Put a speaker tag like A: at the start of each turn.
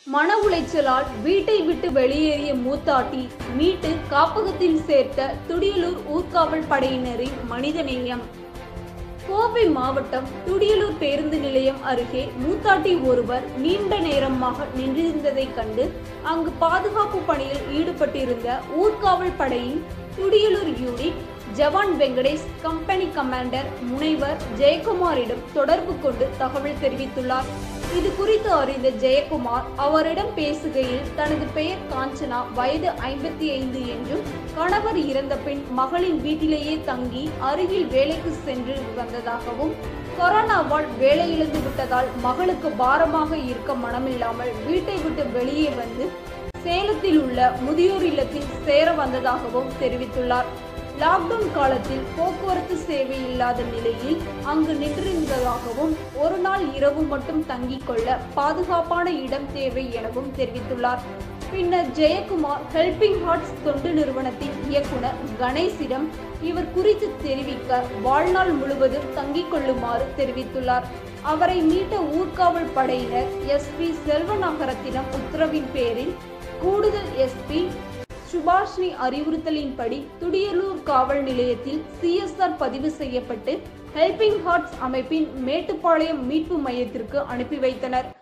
A: மன உளைச்சலால் வீட்டை விட்டு வெளியேறிய மூத்தாட்டி மீட்டு காப்பகத்தில் சேர்த்த துடியலூர் ஊர்காவல் படையினரின் மனிதநேயம் கோவை மாவட்டம் துடியலூர் பேருந்து நிலையம் அருகே மூத்தாட்டி ஒருவர் நீண்ட நேரமாக நின்றிருந்ததைக் கண்டு அங்கு பாதுகாப்பு பணியில் ஈடுபட்டிருந்த ஊர்காவல் படையின் துடியலூர் யூனிட் ஜவான் வெங்கடேஷ் கம்பெனி கமாண்டர் முனைவர் ஜெயக்குமாரிடம் தொடர்பு கொண்டு தகவல் தெரிவித்துள்ளார் இது குறித்து அறிந்த ஜெயக்குமார் அவரிடம் பேசுகையில் தனது பெயர் காஞ்சனா வயது ஐம்பத்தி ஐந்து என்றும் கணவர் இறந்த பின் மகளின் வீட்டிலேயே தங்கி அருகில் வேலைக்கு சென்று வந்ததாகவும் கொரோனாவால் வேலை இழந்து விட்டதால் மகளுக்கு பாரமாக இருக்க மனமில்லாமல் வீட்டை விட்டு வெளியே வந்து சேலத்தில் உள்ள முதியோர் இல்லத்தில் சேர வந்ததாகவும் தெரிவித்துள்ளார் லாக்டவுன் காலத்தில் போக்குவரத்து சேவை இல்லாத நிலையில் அங்கு நின்றிருந்ததாகவும் ஒரு நாள் இரவு மட்டும் தங்கிக் கொள்ள பாதுகாப்பான இடம் தேவை எனவும் தெரிவித்துள்ளார் பின்னர் ஜெயக்குமார் ஹெல்பிங் ஹார்ட்ஸ் தொண்டு நிறுவனத்தின் இயக்குனர் கணேசிடம் இவர் குறித்து தெரிவிக்க வாழ்நாள் முழுவதும் தங்கிக் கொள்ளுமாறு தெரிவித்துள்ளார் அவரை மீட்ட ஊர்காவல் படையினர் எஸ்பி செல்வநகரத்திடம் உத்தரவின் பேரில் கூடுதல் எஸ்பி சுபாஷினி அறிவுறுத்தலின்படி துடியலூர் காவல் நிலையத்தில் சிஎஸ்ஆர் பதிவு செய்யப்பட்டு ஹெல்பிங் ஹார்ட்ஸ் அமைப்பின் மேட்டுப்பாளையம் மீட்பு மையத்திற்கு அனுப்பி வைத்தனர்